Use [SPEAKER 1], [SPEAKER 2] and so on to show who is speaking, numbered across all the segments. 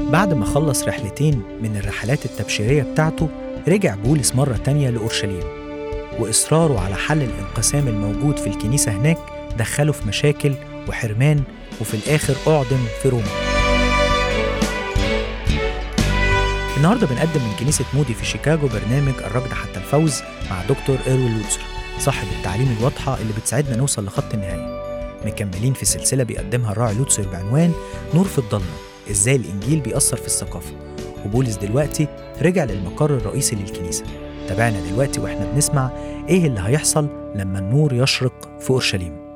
[SPEAKER 1] بعد ما خلص رحلتين من الرحلات التبشيرية بتاعته رجع بولس مرة تانية لأورشليم وإصراره على حل الانقسام الموجود في الكنيسة هناك دخله في مشاكل وحرمان وفي الآخر أعدم في روما النهاردة بنقدم من كنيسة مودي في شيكاغو برنامج الركض حتى الفوز مع دكتور إيروين لوتسر صاحب التعليم الواضحة اللي بتساعدنا نوصل لخط النهاية مكملين في سلسلة بيقدمها الراعي لوتسر بعنوان نور في الضلمة إزاي الإنجيل بيأثر في الثقافة وبولس دلوقتي رجع للمقر الرئيسي للكنيسة تابعنا دلوقتي وإحنا بنسمع إيه اللي هيحصل لما النور يشرق في أورشليم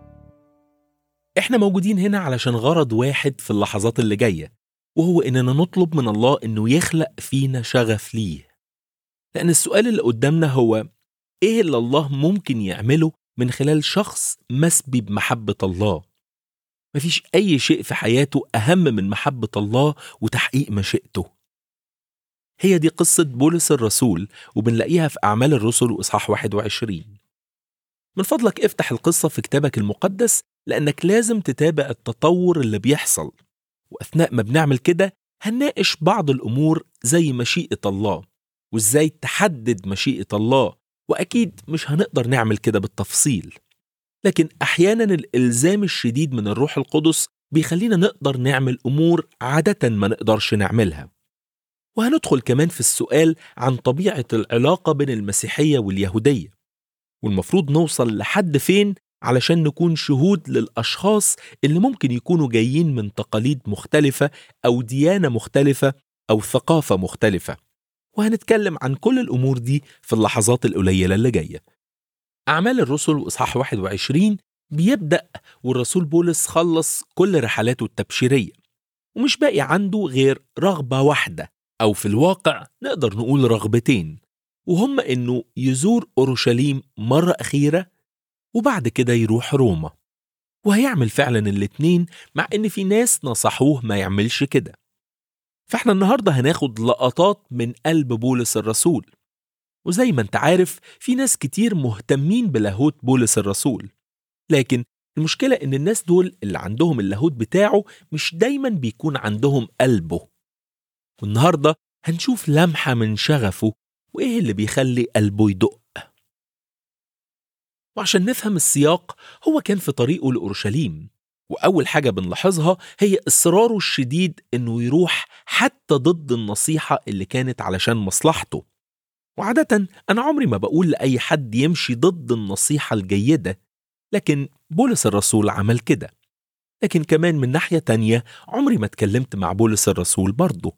[SPEAKER 2] احنا موجودين هنا علشان غرض واحد في اللحظات اللي جاية وهو إننا نطلب من الله إنه يخلق فينا شغف ليه لأن السؤال اللي قدامنا هو إيه اللي الله ممكن يعمله من خلال شخص مسبي بمحبة الله مفيش أي شيء في حياته أهم من محبة الله وتحقيق مشيئته هي دي قصة بولس الرسول وبنلاقيها في أعمال الرسل وإصحاح 21 من فضلك افتح القصة في كتابك المقدس لأنك لازم تتابع التطور اللي بيحصل وأثناء ما بنعمل كده هنناقش بعض الأمور زي مشيئة الله وإزاي تحدد مشيئة الله وأكيد مش هنقدر نعمل كده بالتفصيل لكن أحيانا الإلزام الشديد من الروح القدس بيخلينا نقدر نعمل أمور عادة ما نقدرش نعملها وهندخل كمان في السؤال عن طبيعة العلاقة بين المسيحية واليهودية والمفروض نوصل لحد فين علشان نكون شهود للأشخاص اللي ممكن يكونوا جايين من تقاليد مختلفة أو ديانة مختلفة أو ثقافة مختلفة وهنتكلم عن كل الأمور دي في اللحظات القليلة اللي جاية أعمال الرسل وإصحاح 21 بيبدأ والرسول بولس خلص كل رحلاته التبشيرية ومش باقي عنده غير رغبة واحدة أو في الواقع نقدر نقول رغبتين وهم إنه يزور أورشليم مرة أخيرة وبعد كده يروح روما وهيعمل فعلا الاتنين مع إن في ناس نصحوه ما يعملش كده فاحنا النهاردة هناخد لقطات من قلب بولس الرسول وزي ما انت عارف في ناس كتير مهتمين بلاهوت بولس الرسول لكن المشكلة إن الناس دول اللي عندهم اللاهوت بتاعه مش دايما بيكون عندهم قلبه والنهاردة هنشوف لمحة من شغفه وإيه اللي بيخلي قلبه يدق وعشان نفهم السياق هو كان في طريقه لأورشليم وأول حاجة بنلاحظها هي إصراره الشديد إنه يروح حتى ضد النصيحة اللي كانت علشان مصلحته وعادة أنا عمري ما بقول لأي حد يمشي ضد النصيحة الجيدة لكن بولس الرسول عمل كده لكن كمان من ناحية تانية عمري ما اتكلمت مع بولس الرسول برضه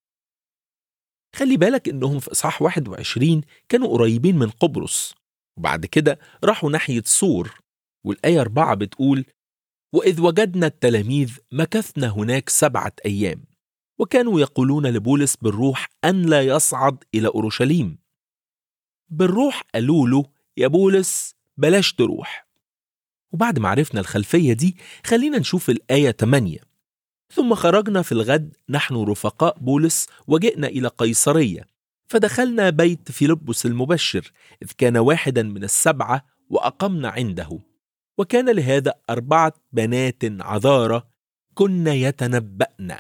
[SPEAKER 2] خلي بالك إنهم في إصحاح 21 كانوا قريبين من قبرص وبعد كده راحوا ناحية سور والآية 4 بتقول وإذ وجدنا التلاميذ مكثنا هناك سبعة أيام وكانوا يقولون لبولس بالروح أن لا يصعد إلى أورشليم بالروح قالوا له يا بولس بلاش تروح وبعد ما عرفنا الخلفية دي خلينا نشوف الآية 8 ثم خرجنا في الغد نحن رفقاء بولس وجئنا إلى قيصرية فدخلنا بيت فيلبس المبشر إذ كان واحدا من السبعة وأقمنا عنده وكان لهذا أربعة بنات عذارة كن يتنبأن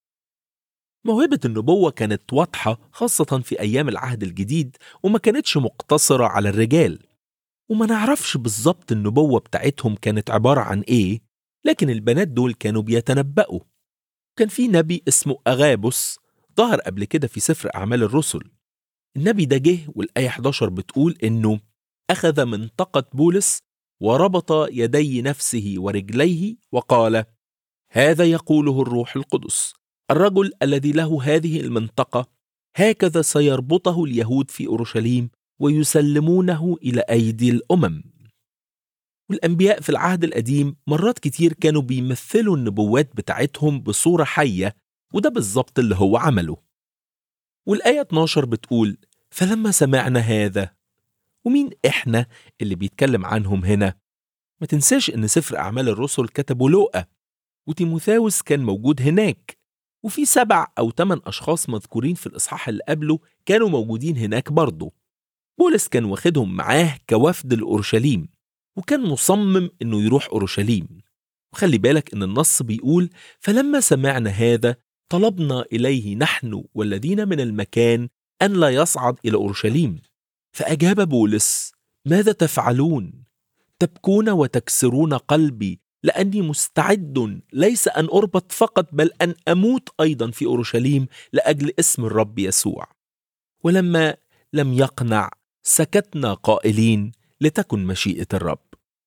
[SPEAKER 2] موهبة النبوة كانت واضحة خاصة في أيام العهد الجديد وما كانتش مقتصرة على الرجال وما نعرفش بالظبط النبوة بتاعتهم كانت عبارة عن إيه لكن البنات دول كانوا بيتنبأوا كان في نبي اسمه أغابس ظهر قبل كده في سفر أعمال الرسل النبي ده جه والآية 11 بتقول إنه أخذ منطقة بولس وربط يدي نفسه ورجليه وقال هذا يقوله الروح القدس الرجل الذي له هذه المنطقة هكذا سيربطه اليهود في أورشليم ويسلمونه إلى أيدي الأمم والأنبياء في العهد القديم مرات كتير كانوا بيمثلوا النبوات بتاعتهم بصورة حية وده بالظبط اللي هو عمله والآية 12 بتقول فلما سمعنا هذا ومين إحنا اللي بيتكلم عنهم هنا ما تنساش إن سفر أعمال الرسل كتبه لوقا وتيموثاوس كان موجود هناك وفي سبع أو ثمان أشخاص مذكورين في الإصحاح اللي قبله كانوا موجودين هناك برضه بولس كان واخدهم معاه كوفد لأورشليم وكان مصمم إنه يروح أورشليم وخلي بالك إن النص بيقول فلما سمعنا هذا طلبنا إليه نحن والذين من المكان أن لا يصعد إلى أورشليم فأجاب بولس ماذا تفعلون؟ تبكون وتكسرون قلبي لأني مستعد ليس أن أربط فقط بل أن أموت أيضا في أورشليم لأجل اسم الرب يسوع ولما لم يقنع سكتنا قائلين لتكن مشيئة الرب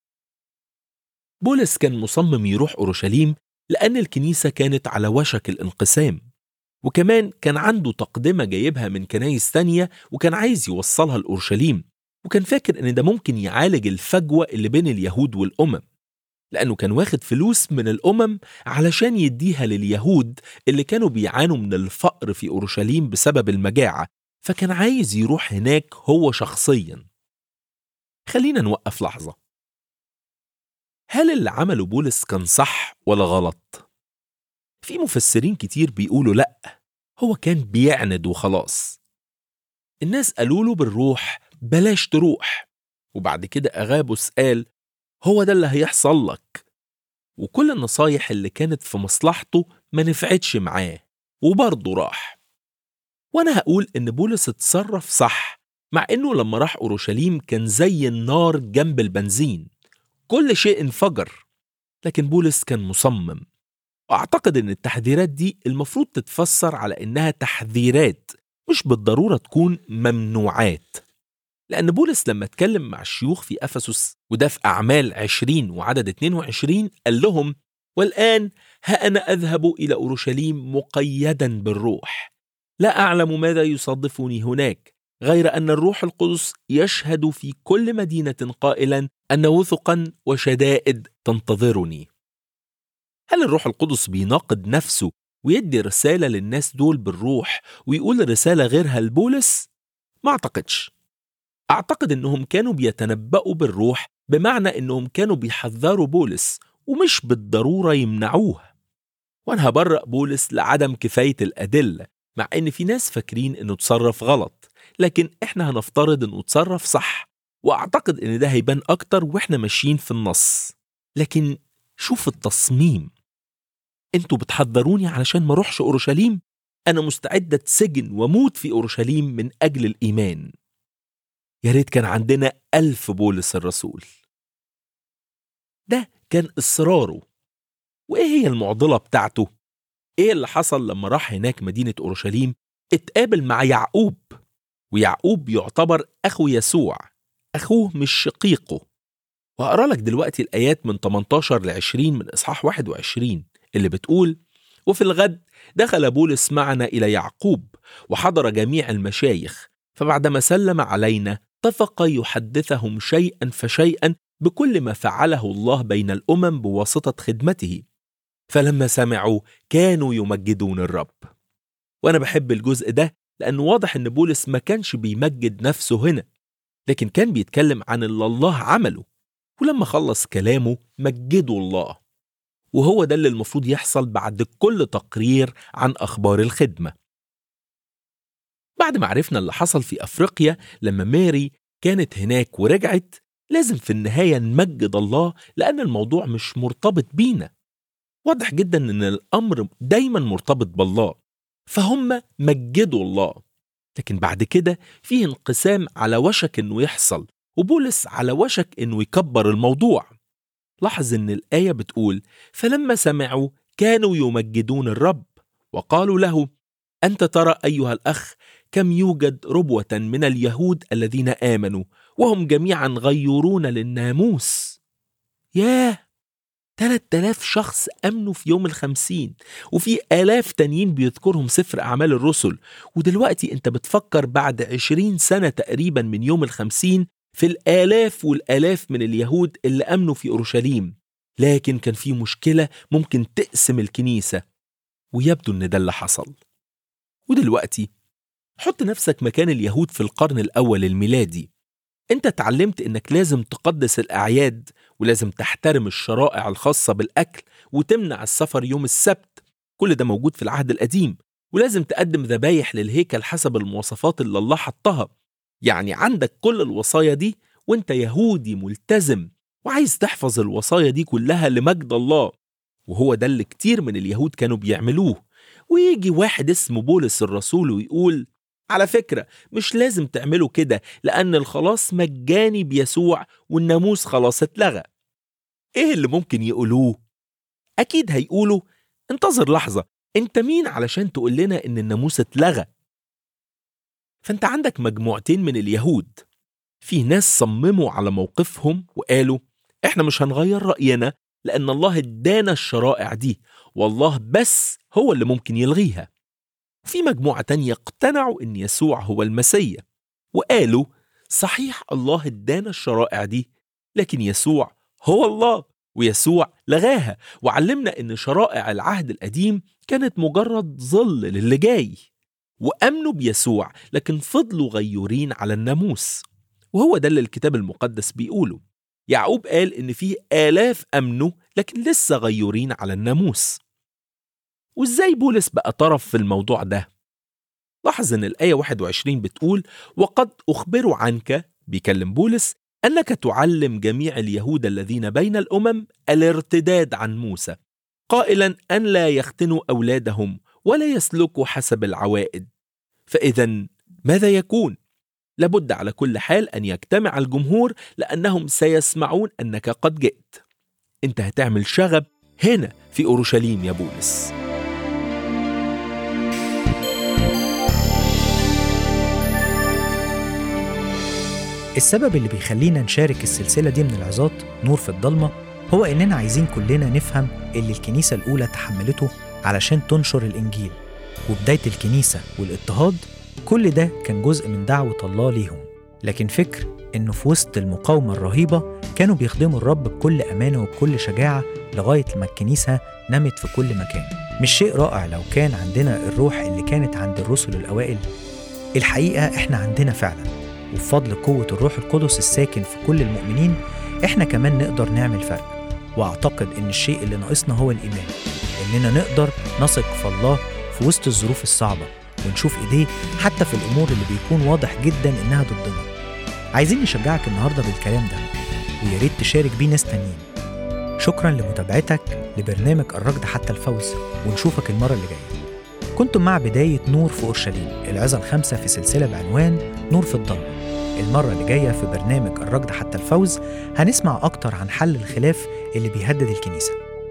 [SPEAKER 2] بولس كان مصمم يروح أورشليم لأن الكنيسة كانت على وشك الانقسام وكمان كان عنده تقدمة جايبها من كنايس تانية وكان عايز يوصلها لأورشليم وكان فاكر إن ده ممكن يعالج الفجوة اللي بين اليهود والأمم لأنه كان واخد فلوس من الأمم علشان يديها لليهود اللي كانوا بيعانوا من الفقر في أورشليم بسبب المجاعة فكان عايز يروح هناك هو شخصيا خلينا نوقف لحظة هل اللي عمله بولس كان صح ولا غلط؟ في مفسرين كتير بيقولوا لأ هو كان بيعند وخلاص الناس قالوا له بالروح بلاش تروح وبعد كده أغابوس قال هو ده اللي هيحصل لك وكل النصايح اللي كانت في مصلحته ما نفعتش معاه وبرضه راح وانا هقول ان بولس اتصرف صح مع انه لما راح اورشليم كان زي النار جنب البنزين كل شيء انفجر لكن بولس كان مصمم واعتقد ان التحذيرات دي المفروض تتفسر على انها تحذيرات مش بالضروره تكون ممنوعات لأن بولس لما اتكلم مع الشيوخ في أفسس وده في أعمال 20 وعدد 22 قال لهم والآن ها أنا أذهب إلى أورشليم مقيدا بالروح لا أعلم ماذا يصادفني هناك غير أن الروح القدس يشهد في كل مدينة قائلا أن وثقا وشدائد تنتظرني هل الروح القدس بيناقض نفسه ويدي رسالة للناس دول بالروح ويقول رسالة غيرها لبولس؟ ما أعتقدش أعتقد إنهم كانوا بيتنبأوا بالروح بمعنى إنهم كانوا بيحذروا بولس ومش بالضرورة يمنعوه وأنا هبرأ بولس لعدم كفاية الأدلة مع إن في ناس فاكرين إنه تصرف غلط لكن إحنا هنفترض إنه تصرف صح وأعتقد إن ده هيبان أكتر وإحنا ماشيين في النص لكن شوف التصميم انتوا بتحضروني علشان ما اروحش اورشليم انا مستعد اتسجن واموت في اورشليم من اجل الايمان يا ريت كان عندنا ألف بولس الرسول ده كان إصراره وإيه هي المعضلة بتاعته؟ إيه اللي حصل لما راح هناك مدينة أورشليم؟ اتقابل مع يعقوب ويعقوب يعتبر أخو يسوع أخوه مش شقيقه وهقرا لك دلوقتي الآيات من 18 ل 20 من إصحاح 21 اللي بتقول وفي الغد دخل بولس معنا إلى يعقوب وحضر جميع المشايخ فبعدما سلم علينا اتفق يحدثهم شيئا فشيئا بكل ما فعله الله بين الامم بواسطه خدمته فلما سمعوا كانوا يمجدون الرب وانا بحب الجزء ده لانه واضح ان بولس ما كانش بيمجد نفسه هنا لكن كان بيتكلم عن اللي الله عمله ولما خلص كلامه مجدوا الله وهو ده اللي المفروض يحصل بعد كل تقرير عن اخبار الخدمه بعد ما عرفنا اللي حصل في أفريقيا لما ماري كانت هناك ورجعت لازم في النهاية نمجد الله لأن الموضوع مش مرتبط بينا واضح جدا أن الأمر دايما مرتبط بالله فهم مجدوا الله لكن بعد كده فيه انقسام على وشك أنه يحصل وبولس على وشك أنه يكبر الموضوع لاحظ أن الآية بتقول فلما سمعوا كانوا يمجدون الرب وقالوا له أنت ترى أيها الأخ كم يوجد ربوة من اليهود الذين آمنوا وهم جميعا غيورون للناموس ياه تلات آلاف شخص أمنوا في يوم الخمسين وفي آلاف تانيين بيذكرهم سفر أعمال الرسل ودلوقتي أنت بتفكر بعد عشرين سنة تقريبا من يوم الخمسين في الآلاف والآلاف من اليهود اللي أمنوا في أورشليم لكن كان في مشكلة ممكن تقسم الكنيسة ويبدو أن ده اللي حصل ودلوقتي حط نفسك مكان اليهود في القرن الأول الميلادي أنت اتعلمت إنك لازم تقدس الأعياد ولازم تحترم الشرائع الخاصة بالأكل وتمنع السفر يوم السبت كل ده موجود في العهد القديم ولازم تقدم ذبايح للهيكل حسب المواصفات اللي الله حطها يعني عندك كل الوصايا دي وانت يهودي ملتزم وعايز تحفظ الوصايا دي كلها لمجد الله وهو ده اللي كتير من اليهود كانوا بيعملوه ويجي واحد اسمه بولس الرسول ويقول على فكرة مش لازم تعملوا كده لأن الخلاص مجاني بيسوع والناموس خلاص اتلغى إيه اللي ممكن يقولوه؟ أكيد هيقولوا انتظر لحظة انت مين علشان تقول لنا ان الناموس اتلغى فانت عندك مجموعتين من اليهود في ناس صمموا على موقفهم وقالوا احنا مش هنغير رأينا لأن الله ادانا الشرائع دي والله بس هو اللي ممكن يلغيها في مجموعة تانية اقتنعوا ان يسوع هو المسيا وقالوا صحيح الله ادانا الشرائع دي لكن يسوع هو الله ويسوع لغاها وعلمنا ان شرائع العهد القديم كانت مجرد ظل للي جاي وامنوا بيسوع لكن فضلوا غيورين على الناموس وهو ده اللي الكتاب المقدس بيقوله يعقوب قال ان فيه الاف امنوا لكن لسه غيورين على الناموس وازاي بولس بقى طرف في الموضوع ده لاحظ ان الايه 21 بتقول وقد اخبروا عنك بيكلم بولس انك تعلم جميع اليهود الذين بين الامم الارتداد عن موسى قائلا ان لا يختنوا اولادهم ولا يسلكوا حسب العوائد فاذا ماذا يكون لابد على كل حال ان يجتمع الجمهور لانهم سيسمعون انك قد جئت انت هتعمل شغب هنا في اورشليم يا بولس
[SPEAKER 1] السبب اللي بيخلينا نشارك السلسلة دي من العظات نور في الضلمة هو إننا عايزين كلنا نفهم اللي الكنيسة الأولى تحملته علشان تنشر الإنجيل وبداية الكنيسة والاضطهاد كل ده كان جزء من دعوة الله ليهم لكن فكر إنه في وسط المقاومة الرهيبة كانوا بيخدموا الرب بكل أمانة وبكل شجاعة لغاية ما الكنيسة نمت في كل مكان مش شيء رائع لو كان عندنا الروح اللي كانت عند الرسل الأوائل الحقيقة إحنا عندنا فعلا وبفضل قوة الروح القدس الساكن في كل المؤمنين إحنا كمان نقدر نعمل فرق وأعتقد إن الشيء اللي ناقصنا هو الإيمان إننا نقدر نثق في الله في وسط الظروف الصعبة ونشوف إيديه حتى في الأمور اللي بيكون واضح جدا إنها ضدنا عايزين نشجعك النهاردة بالكلام ده ويا ريت تشارك بيه ناس تانيين شكرا لمتابعتك لبرنامج الركض حتى الفوز ونشوفك المرة اللي جاية كنتم مع بداية نور في أورشليم العظة الخامسة في سلسلة بعنوان نور في الضلمة المرة اللي جاية في برنامج الركض حتى الفوز هنسمع أكتر عن حل الخلاف اللي بيهدد الكنيسة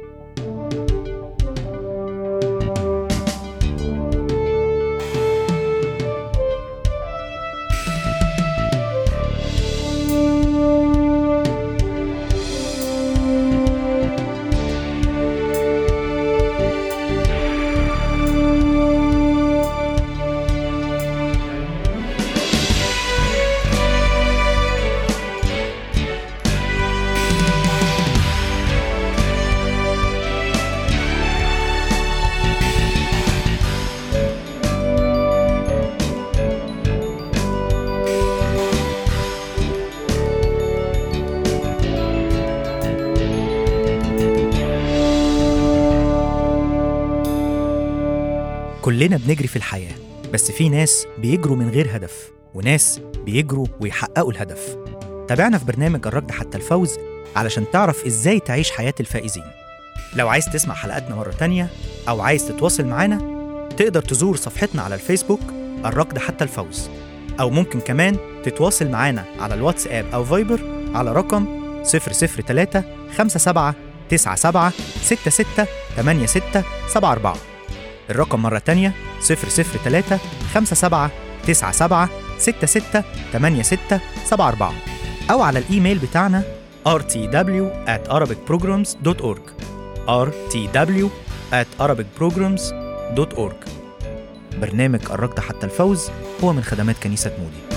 [SPEAKER 1] كلنا بنجري في الحياة بس في ناس بيجروا من غير هدف وناس بيجروا ويحققوا الهدف تابعنا في برنامج الركض حتى الفوز علشان تعرف ازاي تعيش حياة الفائزين لو عايز تسمع حلقاتنا مرة تانية أو عايز تتواصل معانا تقدر تزور صفحتنا على الفيسبوك الركض حتى الفوز أو ممكن كمان تتواصل معانا على الواتساب أو فايبر على رقم 003 57 97 66 86 74 الرقم مرة تانية 003 57 97 66 86 74 أو على الإيميل بتاعنا rtw at arabicprograms.org rtw at arabicprograms.org برنامج الركض حتى الفوز هو من خدمات كنيسة مودي